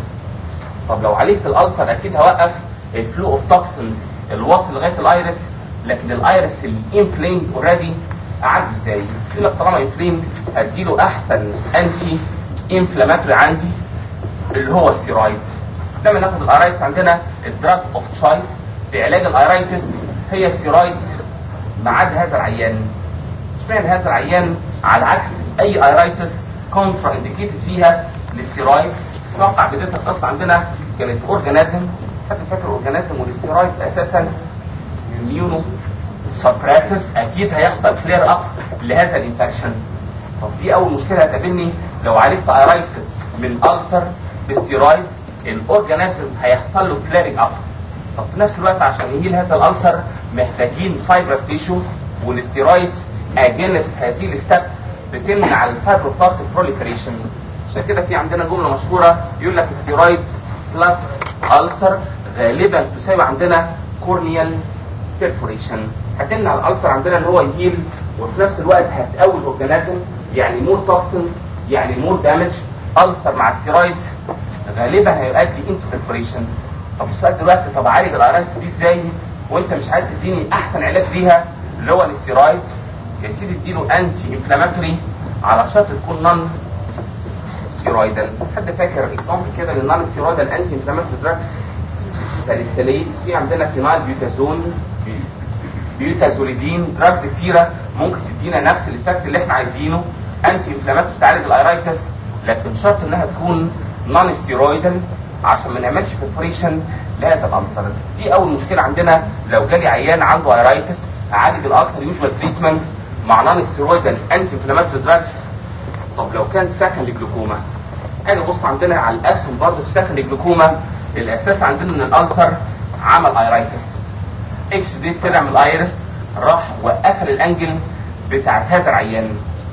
طب لو عالجت الالسر اكيد هوقف الفلو اوف توكسينز اللي واصل لغايه الايرس لكن الايرس الانفليمد اوريدي اعالجه ازاي؟ يقول لك طالما انفليمد هديله احسن انتي انفلاماتوري عندي اللي هو الستيرويدز لما ناخد الايرايتس عندنا الدراج اوف تشويس في علاج الايرايتس هي ستيرويدز ما عدا هذا العيان اشمعنى هذا العيان على عكس اي ايرايتس كونترا انديكيتد فيها الستيرويدز اتوقع بدايه القصه عندنا كانت في اورجانيزم حد فاكر اورجانيزم والستيرويدز اساسا اميونو سبريسرز اكيد هيحصل فلير اب لهذا الانفكشن طب دي اول مشكله هتقابلني لو عالجت ايرايتس من السر بالستيرويدز الاورجانيزم هيحصل له فليرنج اب طب في نفس الوقت عشان يهيل هذا الالسر محتاجين فايبرس تيشو والستيرويدز اجينست هذه الستep بتمنع الفايبروبلاستيك بروليفريشن عشان كده في عندنا جمله مشهوره يقول لك ستيرويدز بلس السر غالبا تساوي عندنا كورنيال بيرفوريشن هتمنع الالسر عندنا ان هو يهيل وفي نفس الوقت هتقوي الاورجانيزم يعني مور توكسنز يعني مور دامج السر مع ستيرويدز غالبا هيؤدي انتو بريفوريشن طب السؤال دلوقتي طب اعالج الايرايتس دي ازاي وانت مش عايز تديني احسن علاج ليها اللي هو الستيرويدز يا سيدي اديله انتي انفلاماتوري على شرط تكون نون ستيرويدال حد فاكر اكزامبل كده للنون ستيرويدال انتي انفلاماتوري دراجز ساليسيليتس في عندنا فينايل بيوتازون بيوتازوليدين دراجز كتيره ممكن تدينا نفس الايفكت اللي احنا عايزينه انتي انفلاماتوري تعالج الايرايتس لكن شرط انها تكون نون ستيرويدال عشان ما نعملش برفوريشن لهذا الالسر دي اول مشكله عندنا لو جالي عيان عنده ايرايتس اعالج الالسر يوجوال تريتمنت مع نون ستيرويدال انتي انفلاماتوري دراجز طب لو كان سكند جلوكوما اجي بص عندنا على الاسهم برضه في سكند جلوكوما الاساس عندنا ان الالسر عمل ايرايتس اكس دي طلع من الايرس راح وقفل الانجل بتاعت هذا العيان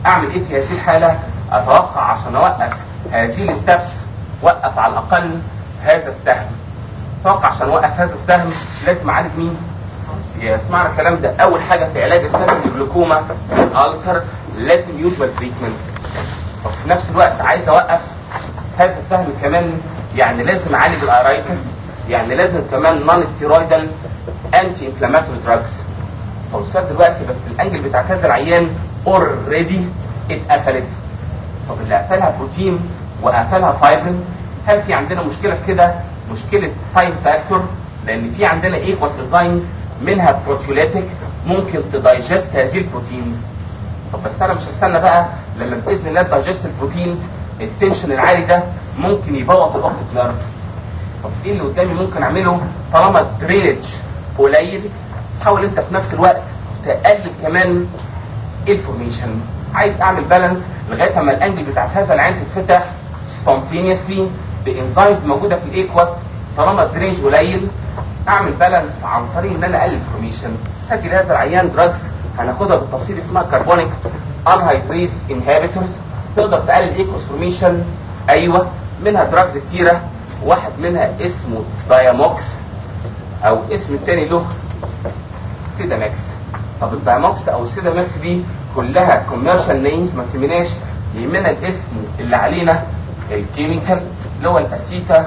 اعمل ايه في هذه الحاله اتوقع عشان اوقف هذه الستبس وقف على الاقل هذا السهم اتوقع عشان اوقف هذا السهم لازم اعالج مين يا اسمعنا الكلام ده اول حاجه في علاج السهم الجلوكوما الالسر لازم يوجوال تريتمنت وفي نفس الوقت عايز اوقف هذا السهم كمان يعني لازم اعالج الارايتس يعني لازم كمان نون ستيرويدال انتي انفلاماتوري دراجز طب السؤال دلوقتي بس الانجل بتاع هذا العيان اوريدي اتقفلت طب اللي قفلها بروتين وقفلها فايبرين هل في عندنا مشكله في كده مشكله تايم فاكتور لان في عندنا ايكوس انزيمز منها بروتيوليتيك ممكن تدايجست هذه البروتينز طب بس انا مش هستنى بقى لما باذن الله تدايجست البروتينز التنشن العالي ده ممكن يبوظ الاوبتيك نيرف طب ايه اللي قدامي ممكن اعمله طالما الدرينج قليل حاول انت في نفس الوقت تقلل كمان الفورميشن عايز اعمل بالانس لغايه اما الانجل بتاعت هذا العين تتفتح سبونتينيوسلي بانزيمز موجوده في الايكوس طالما الدرينج قليل اعمل بالانس عن طريق ان انا اقلل الفورميشن هدي لهذا العيان دراجز هناخدها بالتفصيل اسمها كربونيك انهيدريس انهابيتورز تقدر تقلل ايكوس فورميشن ايوه منها دراجز كتيره واحد منها اسمه داياموكس او اسم التاني له سيدامكس طب الداياموكس او السيدامكس دي كلها كوميرشال نيمز ما تهمناش يهمنا الاسم اللي علينا الكيميكال اللي هو الاسيتا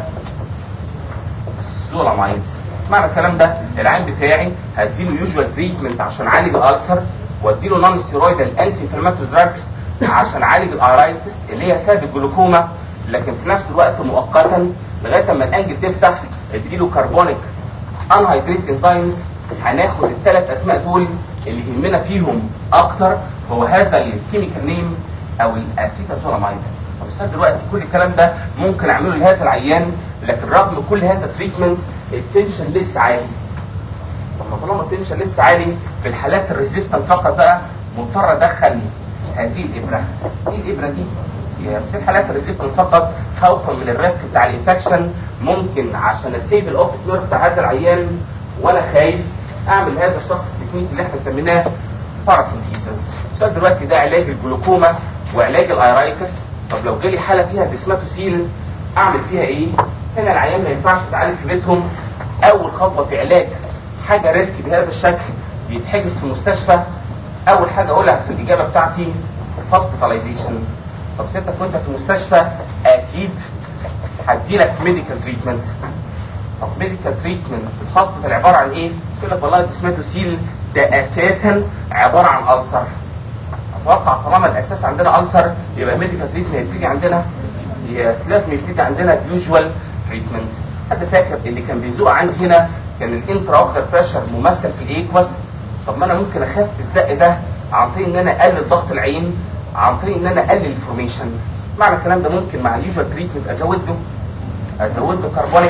زولامايد معنى الكلام ده العين بتاعي هديله يوجوال تريتمنت عشان اعالج الالسر واديله نون ستيرويدال انتي انفلاماتوري دراجز عشان اعالج الارايتس اللي هي سبب الجلوكوما لكن في نفس الوقت مؤقتا لغايه اما الانجل تفتح اديله كربونيك انهيدريس انزيمز هناخد الثلاث اسماء دول اللي يهمنا فيهم اكتر هو هذا الكيميكال نيم او الاسيتاسولامايد طب استاذ دلوقتي كل الكلام ده ممكن اعمله لهذا العيان لكن رغم كل هذا التريتمنت التنشن لسه عالي طب ما طالما التنشن لسه عالي في الحالات الريزيستنت فقط بقى مضطر ادخل هذه الابره ايه الابره دي؟ يس في الحالات الريزيستنت فقط خوفا من الريسك بتاع الانفكشن ممكن عشان اسيف الاوبتيك نيرف بتاع هذا العيان وانا خايف اعمل هذا الشخص التكنيك اللي احنا سميناه باراسينثيسيس السؤال دلوقتي ده علاج الجلوكوما وعلاج الايرايتس طب لو جالي حاله فيها ديسماتوسيل اعمل فيها ايه؟ هنا العيان ما ينفعش يتعالج في بيتهم اول خطوه في علاج حاجه ريسك بهذا الشكل يتحجز في المستشفى اول حاجه اقولها في الاجابه بتاعتي هوسبيتاليزيشن طب سيادتك وانت في المستشفى اكيد هديلك ميديكال تريتمنت طب ميديكال تريتمنت في الهوسبيتال عباره عن ايه؟ يقول لك والله ديسماتوسيل ده اساسا عباره عن ألسر اتوقع طالما الاساس عندنا ألسر يبقى ميديكال تريتمنت يبتدي عندنا يس لازم يبتدي عندنا يوجوال تريتمنت حد فاكر اللي كان بيزوق عندي هنا كان الانترا اوكتر بريشر ممثل في الايكوس طب ما انا ممكن اخفف الزق ده عن طريق ان انا اقلل ضغط العين عن طريق ان انا اقلل الفورميشن معنى الكلام ده ممكن مع اليوجوال تريتمنت ازود له ازود له كربونيك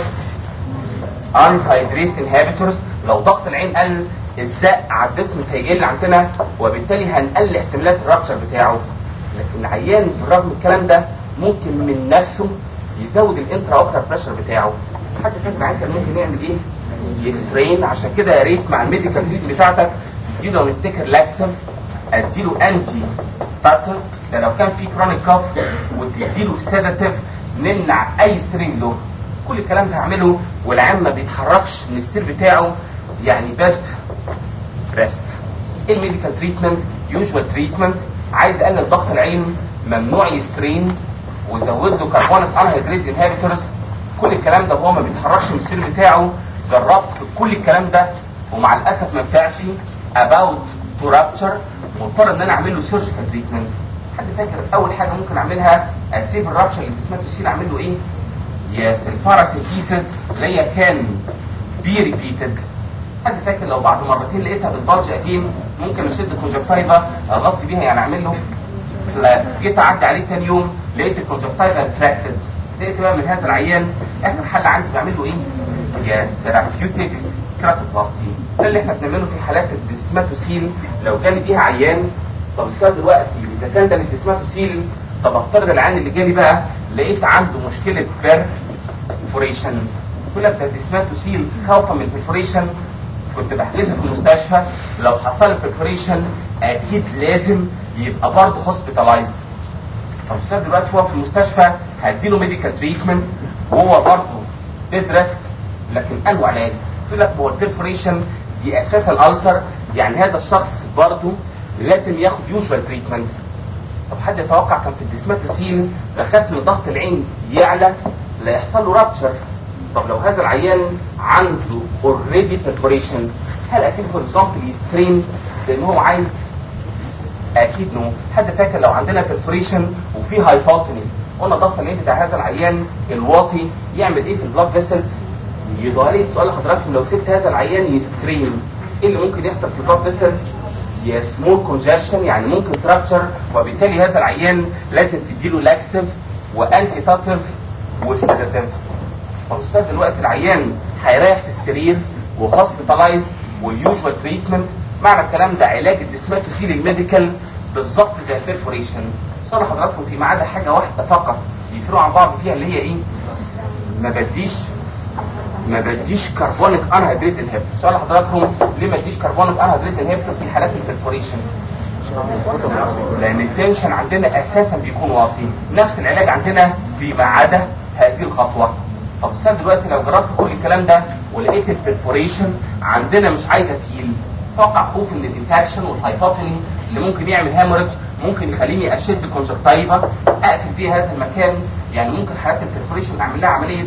انهيدريس انهابيتورز لو ضغط العين قل الزق على الجسم هيقل عندنا وبالتالي هنقل احتمالات الرابشر بتاعه لكن العيان بالرغم من الكلام ده ممكن من نفسه يزود الانترا اوكتر بريشر بتاعه حد فاكر العيان كان ممكن يعمل ايه؟ يسترين عشان كده يا ريت مع الميديكال تريتمنت بتاعتك تديله لو نفتكر لاكستيف اديله انتي تاسل ده لو كان في كرونيك كاف وتديله سيداتيف نمنع اي سترين له كل الكلام ده هعمله والعيان ما بيتحركش من السير بتاعه يعني باد ريست ايه الميديكال تريتمنت يوجوال تريتمنت عايز اقلل ضغط العين ممنوع يسترين وزود له كربونيك انهيدريز انهابيتورز كل الكلام ده وهو ما بيتحركش من السير بتاعه جربت كل الكلام ده ومع الاسف ما نفعش about to rupture مضطر ان انا اعمل له سيرجيكال تريتمنت حد فاكر اول حاجه ممكن اعملها اسيف الرابشر اللي اسمها تشيل اعمل له ايه؟ يس الباراسينثيسيس اللي هي كان بي ريبيتد حد فاكر لو بعد مرتين لقيتها بالبلج اجين ممكن اشد الكونجكتيفا اغطي بيها يعني اعمل له فلات جيت اعدي عليه تاني يوم لقيت الكونجكتيفا اتراكتد زهقت بقى من هذا العيان اخر حل عندي بعمل له ايه؟ يا ثيرابيوتيك كراتوبلاستي ده اللي احنا بنعمله في حالات الديسماتوسيل لو جالي بيها عيان طب السؤال دلوقتي اذا كان ده الديسماتوسيل طب افترض العيان اللي جالي بقى لقيت عنده مشكله بيرفوريشن يقول لك ده ديسماتوسيل خوفا من البرفوريشن كنت بحجزه في المستشفى لو حصل برفوريشن اكيد لازم يبقى برضه هوسبيتالايزد طب الشاب دلوقتي هو في المستشفى هديله ميديكال تريتمنت وهو برضه ديد ريست لكن انواع علاج يقول لك هو البرفوريشن دي اساسا الالسر يعني هذا الشخص برضه لازم ياخد يوجوال تريتمنت طب حد يتوقع كان في الديسماتوسين بخاف ان ضغط العين يعلى لا يحصل له رابتشر طب لو هذا العيان عنده اوريدي برفوريشن هل اسيبه فور اكزامبل يسترين زي ما هو عايز اكيد نو حد فاكر لو عندنا برفوريشن وفي هايبوتوني قلنا ضغط العين بتاع هذا العيان الواطي يعمل ايه في البلاد فيسلز يبقى عليك سؤال لحضراتكم لو سبت هذا العيان يسترين ايه اللي ممكن يحصل في البلاد فيسلز يا سمول كونجكشن يعني ممكن تراكشر وبالتالي هذا العيان لازم تديله لاكستيف وانتي تاسيف وسيداتيف فالاستاذ دلوقتي العيان هيريح في السرير وهوسبيتالايز واليوجوال تريتمنت معنى الكلام ده علاج الديسماتوسيل الميديكال بالظبط زي البرفوريشن سؤال حضراتكم في ما عدا حاجه واحده فقط يفرقوا عن بعض فيها اللي هي ايه؟ ما بديش ما بديش كربونيك انهيدريز انهبيتور سؤال حضراتكم ليه ما بديش كربونيك انهيدريز انهبيتور في حالات البرفوريشن لان التنشن عندنا اساسا بيكون واطي نفس العلاج عندنا فيما عدا هذه الخطوه طب استاذ دلوقتي لو جربت كل الكلام ده ولقيت البرفوريشن عندنا مش عايزه تهيل توقع خوف ان الانفكشن والهايبوتوني اللي ممكن يعمل هامورج ممكن يخليني اشد كونجكتيفا اقفل بيها هذا المكان يعني ممكن حالات البرفوريشن اعمل لها عمليه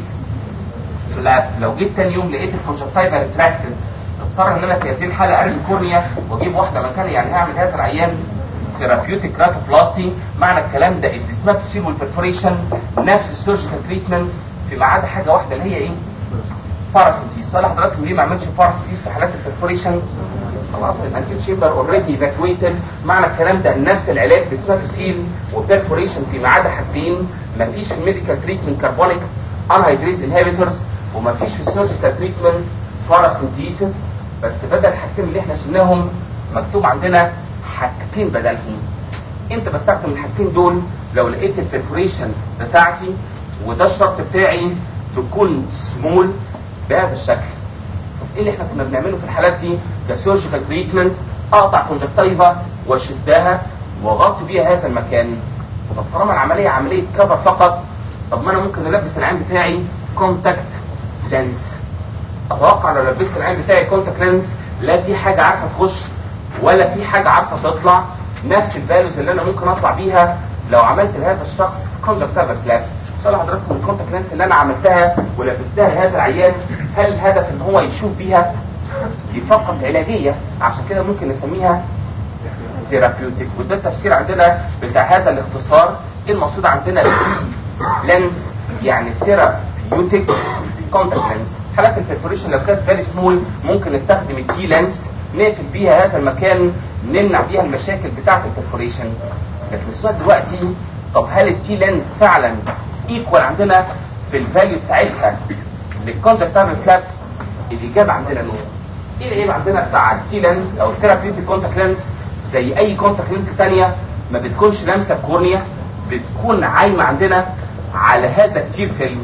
فلاب لو جيت تاني يوم لقيت الكونجكتيفا ريتراكتد اضطر ان انا في هذه الحاله ارمي الكورنيا واجيب واحده مكانها يعني هعمل هذا العيان ثيرابيوتيك راتوبلاستي معنى الكلام ده الديسماتوسيل والبرفوريشن نفس السيرجيكال تريتمنت فيما عدا حاجه واحده اللي هي ايه؟ باراسيتيز سؤال حضراتكم ليه ما عملش باراسيتيز في حالات البرفوريشن؟ خلاص الانتيل تشامبر اوريدي ايفاكويتد معنى الكلام ده نفس العلاج ديسماتوسيل وبرفوريشن فيما عدا حاجتين ما فيش في الميديكال تريتمنت كربونيك انهيدريز انهبيتورز وما فيش في السيرجيكال تريتمنت باراسيتيسيس بس بدل الحاجتين اللي احنا شلناهم مكتوب عندنا حاجتين بدلهم انت بستخدم الحاجتين دول لو لقيت البرفوريشن بتاعتي وده الشرط بتاعي تكون سمول بهذا الشكل ايه اللي احنا كنا بنعمله في الحالات دي كسيرجيكال تريتمنت اقطع كونجكتيفا واشدها واغطي بيها هذا المكان طب طالما العمليه عمليه كفر فقط طب ما انا ممكن البس العين بتاعي كونتاكت لينس اتوقع لو لبست العين بتاعي كونتاكت لينس لا في حاجه عارفه تخش ولا في حاجه عارفه تطلع نفس الفاليوز اللي انا ممكن اطلع بيها لو عملت لهذا الشخص كونجكتيفا فلاب سؤال حضراتكم الكونتاكت لينس اللي انا عملتها ولبستها لهذا العيان هل الهدف ان هو يشوف بيها دي فقط علاجيه عشان كده ممكن نسميها ثيرابيوتيك وده التفسير عندنا بتاع هذا الاختصار ايه المقصود عندنا لينس يعني ثيرابيوتيك كونتاكت لينس حالات البرفوريشن لو كانت فيري سمول ممكن نستخدم التي لينس نقفل بيها هذا المكان نمنع بيها المشاكل بتاعه البرفوريشن لكن السؤال دلوقتي طب هل التي لينس فعلا ايكوال عندنا في الفاليو بتاعتها للكونجكتيفال فلاب الاجابه عندنا نو ايه العيب عندنا بتاع التي لينس او الثيرابيوتيك كونتاكت لينس زي اي كونتاكت لينس ثانيه ما بتكونش لامسه الكورنيا بتكون عايمه عندنا على هذا التير فيلم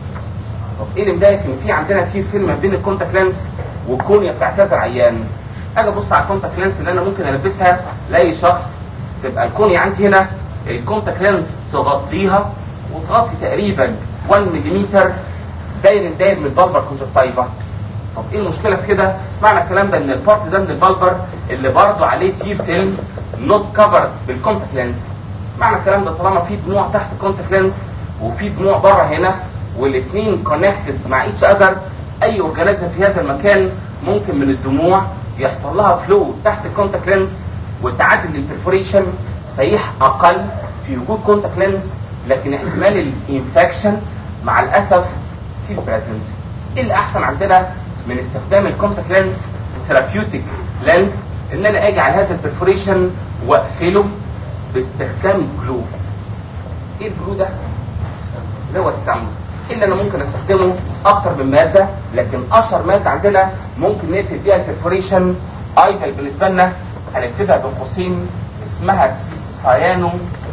طب ايه اللي مضايق ان في عندنا تير فيلم ما بين الكونتاكت لينس والكورنيا بتاعت هذا العيان اجي ابص على الكونتاكت لينس اللي انا ممكن البسها لاي شخص تبقى الكورنيا عندي هنا الكونتاكت لينس تغطيها وتغطي تقريبا 1 ملم داير داير من البلبر كونجكتيفا طب ايه المشكله في كده معنى الكلام ده ان البارت ده من البلبر اللي برضه عليه تير فيلم نوت كفر بالكونتاكت لينس معنى الكلام ده طالما في دموع تحت الكونتاكت لينس وفي دموع بره هنا والاثنين كونكتد مع ايتش اذر اي اورجانيزم في هذا المكان ممكن من الدموع يحصل لها فلو تحت الكونتاكت لينس والتعدي للبرفوريشن سيح اقل في وجود كونتاكت لينس لكن احتمال الانفكشن مع الاسف ستيل بريزنت ايه اللي احسن عندنا من استخدام الكونتاكت لينس ثيرابيوتيك لينس ان انا اجي على هذا البرفوريشن واقفله باستخدام جلو ايه الجلو ده اللي هو السمن ايه اللي انا ممكن استخدمه اكتر من ماده لكن اشهر ماده عندنا ممكن نقفل بيها البرفوريشن ايضا بالنسبه لنا هنكتبها بين قوسين اسمها سيانو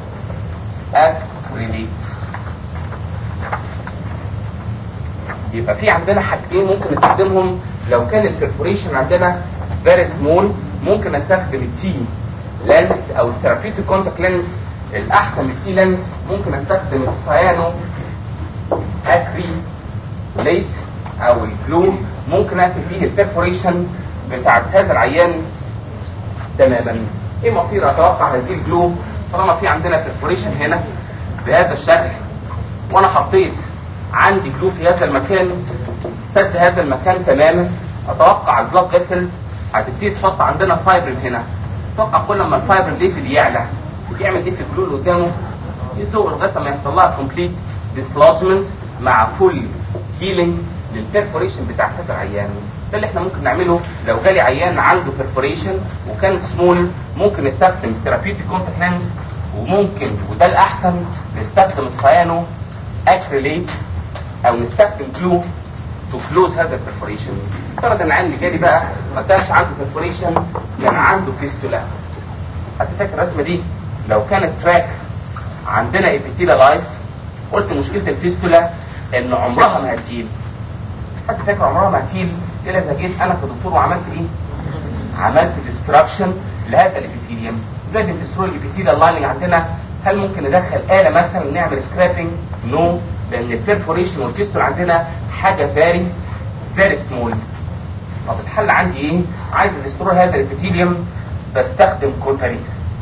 اكريليت يبقى في عندنا حاجتين ممكن نستخدمهم لو كان البرفوريشن عندنا فيري سمول ممكن استخدم التي لينس او الثيرابيوتيك كونتاكت لينس الاحسن من التي لينس ممكن استخدم السيانو اكري ليت او الجلو ممكن اقفل بيه البرفوريشن بتاعت هذا العيان تماما ايه مصير اتوقع هذه الجلو طالما في عندنا برفوريشن هنا بهذا الشكل وانا حطيت عندي جلو في هذا المكان سد هذا المكان تماما اتوقع البلاد فيسلز هتبتدي تحط عندنا فايبرين هنا اتوقع كل ما الفايبرين ليفل يعلى يعمل ايه في الجلو اللي قدامه يزوق لغايه ما يحصل لها كومبليت ديسلوجمنت مع فول هيلينج للبرفوريشن بتاع هذا العيان ده اللي احنا ممكن نعمله لو جالي عيان عنده برفوريشن وكانت سمول ممكن نستخدم ثيرابيوتيك كونتاكت لينس وممكن وده الاحسن نستخدم السيانو اكريليت او نستخدم جلو تو كلوز هذا البرفوريشن افترض ان العيان اللي جالي بقى ما كانش عنده برفوريشن كان عنده فيستولا هتفكر الرسمه دي لو كانت تراك عندنا ابيثيلالايزد قلت مشكله الفيستولا ان عمرها ما هتيل حد فاكر عمرها ما هتيل الا اذا جيت انا كدكتور وعملت ايه؟ عملت ديستراكشن لهذا الابيثيليوم زي بندستروي الابيثيليال لايننج عندنا هل ممكن ندخل آلة مثلا نعمل سكرابنج؟ نو no. لان البرفوريشن والفيستول عندنا حاجه فاري فيري سمول طب الحل عندي ايه؟ عايز ادستروي هذا الابيثيليوم بستخدم كوتري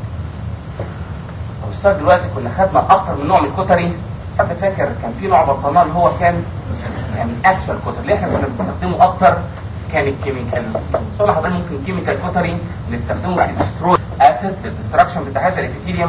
طب استاذ دلوقتي كنا خدنا اكتر من نوع من الكوتري حد فاكر كان في نوع بطانه اللي هو كان كان اكشن كوتري اللي احنا كنا بنستخدمه اكتر كان الكيميكال سؤال حضرتك ممكن كيميكال كوتري نستخدمه في ديستروي اسيد للدستراكشن بتاع هذا الابيثيليوم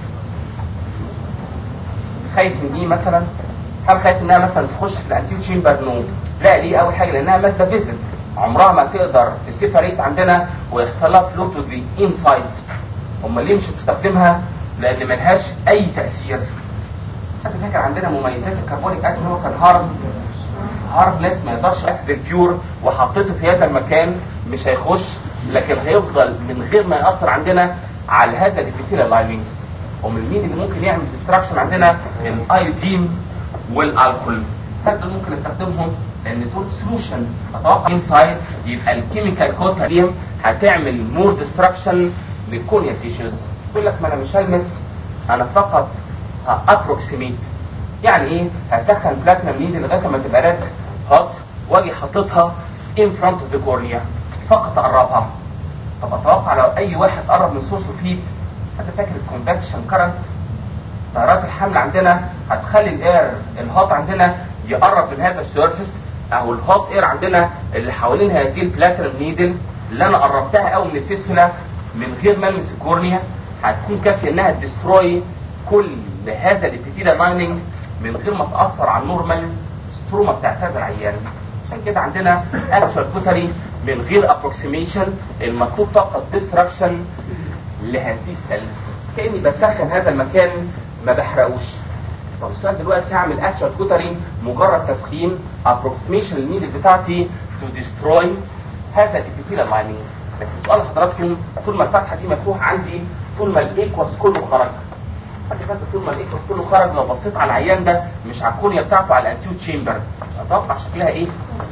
خايف من ايه مثلا هل خايف انها مثلا تخش في الانتيو تشامبر نو لا ليه اول حاجه لانها ماده فيزيت عمرها ما تقدر تسيبريت عندنا ويحصل لها فلو تو ذا انسايد امال ليه مش هتستخدمها لان ملهاش اي تاثير حد فاكر عندنا مميزات الكربونيك اسيد هو كان هارم هارمليس ما يقدرش اسيد البيور وحطيته في هذا المكان مش هيخش لكن هيفضل من غير ما ياثر عندنا على هذا الابيثيليال لايننج ومن مين اللي ممكن يعمل ديستراكشن عندنا الايودين والالكول هل دول ممكن نستخدمهم لان دول سولوشن اتوقع انسايد يبقى الكيميكال كوتاليوم هتعمل مور ديستراكشن للكونيا تيشوز يقول لك ما انا مش هلمس انا فقط ابروكسيميت يعني ايه هسخن بلاتينم نيدل لغايه ما تبقى ريد هوت واجي حاططها ان فرونت اوف ذا كورنيا فقط اقربها طب اتوقع لو اي واحد قرب من سورس اوف هيت حد فاكر الكونفكشن كارنت تيارات الحمل عندنا هتخلي الاير الهوت عندنا يقرب من هذا السيرفس او الهوت اير عندنا اللي حوالين هذه البلاتينم نيدل اللي انا قربتها قوي من الفيستولا من غير ما المس الكورنيا هتكون كافيه انها تدستروي كل هذا الابيثيليال لايننج من غير ما تاثر على النورمال ستروما بتاعت هذا العيان عشان كده عندنا اكشوال كوتري من غير ابروكسيميشن المطلوب فقط ديستراكشن لهذه السيلز كاني بسخن هذا المكان ما بحرقوش طب السؤال دلوقتي هعمل اكشوال كوتري مجرد تسخين ابروكسيميشن النيدل بتاعتي تو ديستروي هذا الابيثيليال لايننج لكن سؤال حضراتكم طول ما الفتحه دي مفتوحه عندي طول ما الايكوس كله خرج حد فاكر طول ما الايكوس كله خرج لو بصيت على العيان ده مش على الكونيا بتاعته على الانتيو تشامبر اتوقع شكلها ايه؟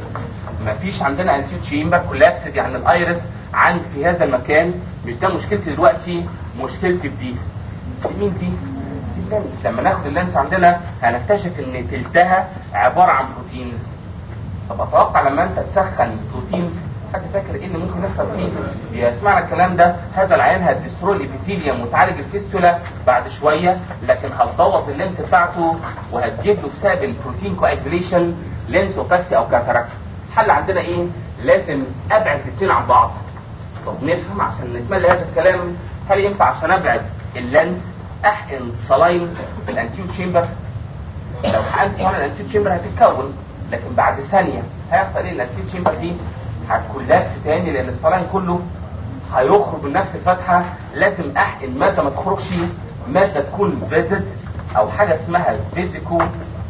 مفيش عندنا انتيو تشامبر كولابسد يعني الايرس عندي في هذا المكان مش ده مشكلتي دلوقتي مشكلتي في دي دي مين دي؟ دي اللينس لما ناخد اللينس عندنا هنكتشف ان تلتها عباره عن بروتينز طب اتوقع لما انت تسخن بروتينز حد فاكر ايه اللي ممكن يحصل فيه؟ يسمعنا الكلام ده هذا العيان هتدستروي الابيثيليوم وتعالج الفيستولا بعد شويه لكن هتبوظ اللينس بتاعته وهتجيب له بسبب البروتين كواجوليشن لينس اوباسي او كاتاراكت. الحل عندنا ايه؟ لازم ابعد الاثنين عن بعض. طب نفهم عشان نتملى هذا الكلام هل ينفع عشان ابعد اللينس احقن صلاين في الانتيو تشامبر؟ لو حقنت صلاين الانتيو تشامبر هتتكون لكن بعد ثانيه هيحصل ايه الانتيو تشامبر دي؟ هتكون لابس تاني لان الصلاين كله هيخرج من نفس الفتحه لازم احقن ماده ما تخرجش ماده تكون فيزيت او حاجه اسمها فيزيكو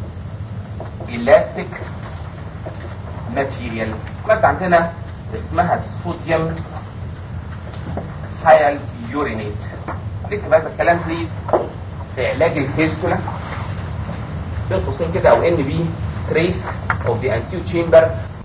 الاستيك ماتيريال ماده عندنا اسمها صوديوم هايل يورينيت نكتب هذا الكلام بليز في علاج الفيستولا بين قوسين كده او ان بي تريس اوف ذا انتيو تشامبر